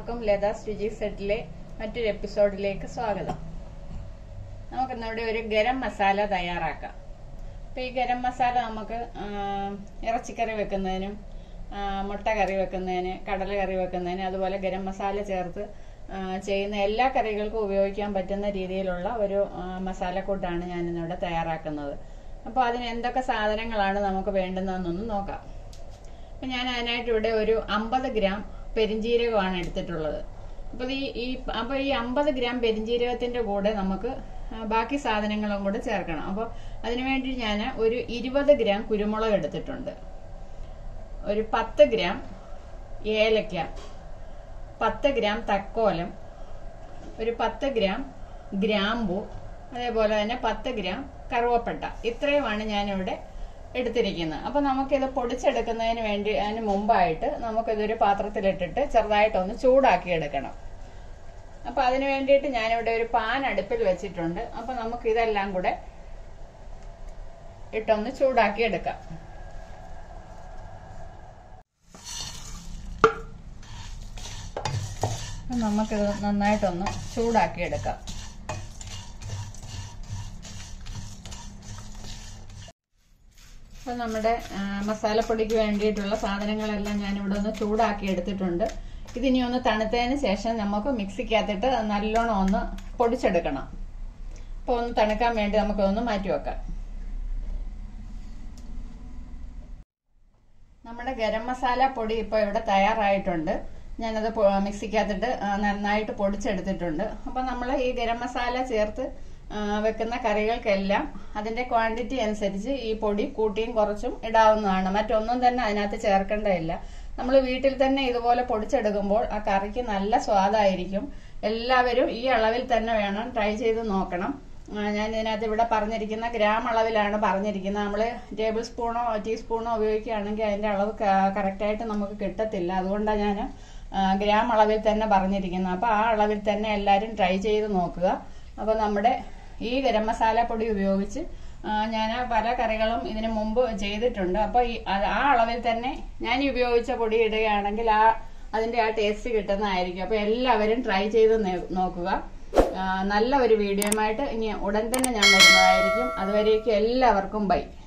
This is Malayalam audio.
എല്ലാവർക്കും ലത രുചി സെറ്റിലെ മറ്റൊരു എപ്പിസോഡിലേക്ക് സ്വാഗതം നമുക്കിന്നിവിടെ ഒരു ഗരം മസാല തയ്യാറാക്കാം അപ്പൊ ഈ ഗരം മസാല നമുക്ക് ആ, ഇറച്ചിക്കറി വെക്കുന്നതിനും ആ, മുട്ട കറി വെക്കുന്നതിന് കടല കറി വെക്കുന്നതിന് അതുപോലെ ഗരം മസാല ചേർത്ത് ആ, ചെയ്യുന്ന എല്ലാ കറികൾക്കും ഉപയോഗിക്കാൻ പറ്റുന്ന രീതിയിലുള്ള ഒരു ആ, മസാലക്കൂട്ടാണ് ഞാൻ ഇന്നിവിടെ തയ്യാറാക്കുന്നത് അപ്പോൾ അതിന് എന്തൊക്കെ സാധനങ്ങളാണ് നമുക്ക് വേണ്ടുന്നതെന്നൊന്ന് നോക്കാം അപ്പൊ ഞാൻ അതിനായിട്ട് ഇവിടെ ഒരു അമ്പത് ഗ്രാം പെരിഞ്ജീരകമാണ് എടുത്തിട്ടുള്ളത് അപ്പൊ ഈ ഈ അപ്പൊ ഈ അമ്പത് ഗ്രാം പെരിഞ്ജീരകത്തിന്റെ കൂടെ നമുക്ക് ആ, ബാക്കി സാധനങ്ങളും കൂടെ ചേർക്കണം അപ്പോൾ അതിനുവേണ്ടി ഞാൻ ഒരു ഇരുപത് ഗ്രാം കുരുമുളക് എടുത്തിട്ടുണ്ട് ഒരു പത്ത് ഗ്രാം ഏലക്ക പത്ത് ഗ്രാം തക്കോലം ഒരു പത്ത് ഗ്രാം ഗ്രാമ്പു അതേപോലെ തന്നെ പത്ത് ഗ്രാം കറുവപ്പട്ട ഇത്രയുമാണ് ഞാനിവിടെ എടുത്തിരിക്കുന്നത് അപ്പൊ നമുക്കിത് പൊടിച്ചെടുക്കുന്നതിന് വേണ്ടി അതിന് മുമ്പായിട്ട് നമുക്കിതൊരു പാത്രത്തിലിട്ടിട്ട് ചെറുതായിട്ടൊന്ന് ചൂടാക്കി എടുക്കണം അപ്പൊ അതിന് വേണ്ടിയിട്ട് ഞാനിവിടെ ഒരു പാൻ അടുപ്പിൽ വെച്ചിട്ടുണ്ട് അപ്പൊ നമുക്ക് ഇതെല്ലാം കൂടെ ഇട്ടൊന്ന് ചൂടാക്കി എടുക്കാം അപ്പൊ നമുക്കിത് നന്നായിട്ടൊന്ന് ചൂടാക്കി എടുക്കാം അപ്പൊ നമ്മുടെ ആ, മസാലപ്പൊടിക്ക് വേണ്ടിയിട്ടുള്ള സാധനങ്ങളെല്ലാം ഞാൻ ഇവിടെ ഒന്ന് ചൂടാക്കി എടുത്തിട്ടുണ്ട് ഇതിനി ഒന്ന് തണുത്തതിന് ശേഷം നമുക്ക് മിക്സിക്കകത്തിട്ട് നല്ലോണം ഒന്ന് പൊടിച്ചെടുക്കണം അപ്പൊ ഒന്ന് തണുക്കാൻ വേണ്ടി നമുക്ക് ഒന്ന് മാറ്റി വെക്കാം നമ്മുടെ ഗരം മസാല പൊടി ഇപ്പോൾ ഇവിടെ തയ്യാറായിട്ടുണ്ട് ഞാനത് പൊ- മിക്സിക്കകത്തിട്ട് ആ, നന്നായിട്ട് പൊടിച്ചെടുത്തിട്ടുണ്ട് അപ്പം നമ്മൾ ഈ ഗരം മസാല ചേർത്ത് ആ, വെക്കുന്ന കറികൾക്കെല്ലാം അതിന്റെ ക്വാണ്ടിറ്റി അനുസരിച്ച് ഈ പൊടി കൂട്ടിയും കുറച്ചും ഇടാവുന്നതാണ് മറ്റൊന്നും തന്നെ അതിനകത്ത് ചേർക്കേണ്ടതില്ല നമ്മൾ വീട്ടിൽ തന്നെ ഇതുപോലെ പൊടിച്ചെടുക്കുമ്പോൾ ആ കറിക്ക് നല്ല സ്വാദായിരിക്കും എല്ലാവരും ഈ അളവിൽ തന്നെ വേണം ട്രൈ ചെയ്ത് നോക്കണം ആ, ഞാൻ ഇതിനകത്ത് ഇവിടെ പറഞ്ഞിരിക്കുന്ന ഗ്രാം അളവിലാണ് പറഞ്ഞിരിക്കുന്നത് നമ്മൾ ടേബിൾ സ്പൂണോ ടീസ്പൂണോ ഉപയോഗിക്കുകയാണെങ്കിൽ അതിന്റെ അളവ് കറക്റ്റായിട്ട് നമുക്ക് കിട്ടത്തില്ല അതുകൊണ്ടാണ് ഞാൻ ഗ്രാം അളവിൽ തന്നെ പറഞ്ഞിരിക്കുന്നത് അപ്പോൾ ആ അളവിൽ തന്നെ എല്ലാവരും ട്രൈ ചെയ്ത് നോക്കുക അപ്പോൾ നമ്മുടെ ഈ ഗരം മസാല പൊടി ഉപയോഗിച്ച് ഞാൻ പല കറികളും ഇതിനു മുമ്പ് ചെയ്തിട്ടുണ്ട് അപ്പോൾ ഈ അത് ആ അളവിൽ തന്നെ ഞാൻ ഈ ഉപയോഗിച്ച പൊടി ഇടുകയാണെങ്കിൽ ആ അതിന്റെ ആ ടേസ്റ്റ് കിട്ടുന്നതായിരിക്കും അപ്പോൾ എല്ലാവരും ട്രൈ ചെയ്ത് നേ- നോക്കുക ആ, നല്ല ഒരു വീഡിയോയുമായിട്ട് ഇനി ഉടൻ തന്നെ ഞാൻ വരുന്നതായിരിക്കും അതുവരേക്കും എല്ലാവർക്കും ബൈ